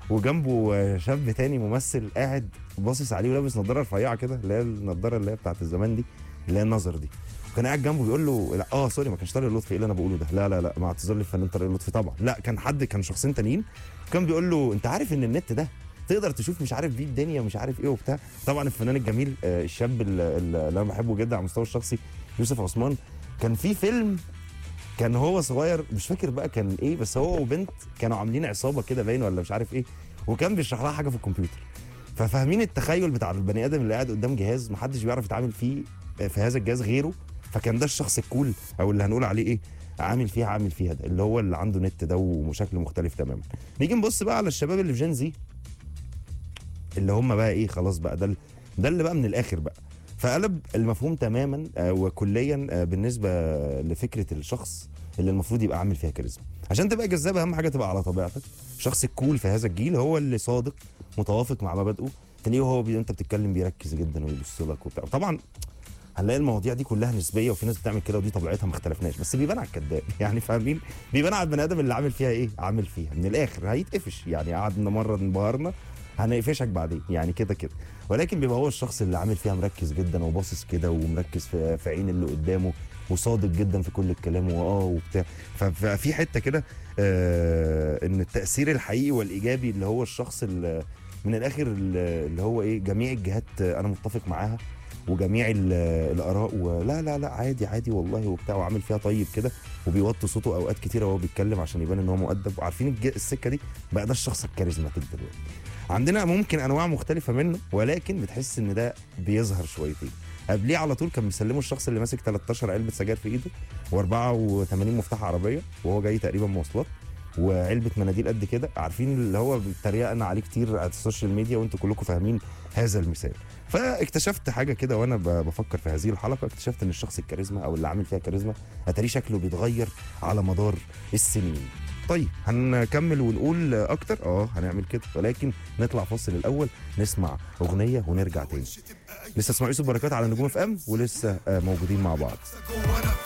وجنبه آه، شاب تاني ممثل قاعد باصص عليه ولابس نظاره رفيعه كده اللي هي النظاره اللي هي بتاعت الزمان دي اللي هي النظر دي وكان قاعد جنبه بيقول له لا اه سوري ما كانش طارق لطفي ايه اللي انا بقوله ده لا لا لا مع اعتذار للفنان طارق لطفي طبعا لا كان حد كان شخصين تانيين كان بيقول له انت عارف ان النت ده تقدر تشوف مش عارف بيه الدنيا ومش عارف ايه وبتاع طبعا الفنان الجميل آه، الشاب اللي اللي انا بحبه جدا على المستوى الشخصي يوسف عثمان كان في فيلم كان هو صغير مش فاكر بقى كان ايه بس هو وبنت كانوا عاملين عصابه كده باين ولا مش عارف ايه وكان بيشرح لها حاجه في الكمبيوتر ففاهمين التخيل بتاع البني ادم اللي قاعد قدام جهاز محدش بيعرف يتعامل فيه في هذا الجهاز غيره فكان ده الشخص الكول او اللي هنقول عليه ايه عامل فيها عامل فيها ده اللي هو اللي عنده نت ده وشكل مختلف تماما نيجي نبص بقى على الشباب اللي في جين زي اللي هم بقى ايه خلاص بقى ده ال- ده اللي بقى من الاخر بقى فقلب المفهوم تماما آه، وكليا آه، بالنسبه لفكره الشخص اللي المفروض يبقى عامل فيها كاريزما عشان تبقى جذاب اهم حاجه تبقى على طبيعتك الشخص الكول في هذا الجيل هو اللي صادق متوافق مع مبادئه تلاقيه وهو بي... انت بتتكلم بيركز جدا ويبص لك وبتاع طبعا هنلاقي المواضيع دي كلها نسبيه وفي ناس بتعمل كده ودي طبيعتها ما اختلفناش بس بيبان على الكذاب يعني فاهمين بيبان على البني ادم اللي عامل فيها ايه عامل فيها من الاخر هيتقفش يعني قعدنا مره انبهرنا هنقفشك بعدين يعني كده كده ولكن بيبقى هو الشخص اللي عامل فيها مركز جدا وباصص كده ومركز في, في عين اللي قدامه وصادق جدا في كل الكلام واه وبتاع ففي حته كده آه ان التاثير الحقيقي والايجابي اللي هو الشخص اللي من الاخر اللي اللي هو ايه جميع الجهات آه، انا متفق معاها وجميع ال- الاراء ولا لا لا عادي عادي والله وبتاع وعامل فيها طيب كده وبيوطي صوته اوقات كتيره وهو بيتكلم عشان يبان ان هو مؤدب وعارفين الج- السكه دي بقى ده الشخص الكاريزماتيك دلوقتي عندنا ممكن انواع مختلفه منه ولكن بتحس ان ده بيظهر شويتين قبليه على طول كان مسلمه الشخص اللي ماسك 13 علبه سجاير في ايده و84 مفتاح عربيه وهو جاي تقريبا مواصلات وعلبه مناديل قد كده عارفين اللي هو اتريقنا عليه كتير على السوشيال ميديا وانتوا كلكم فاهمين هذا المثال فاكتشفت حاجه كده وانا ب- بفكر في هذه الحلقه اكتشفت ان الشخص الكاريزما او اللي عامل فيها كاريزما اتاريه شكله بيتغير على مدار السنين طيب هنكمل ونقول اكتر اه هنعمل كده ولكن نطلع فاصل الاول نسمع اغنيه ونرجع تاني لسه اسمع يوسف بركات على نجوم اف ام ولسه آه، موجودين مع بعض جوانا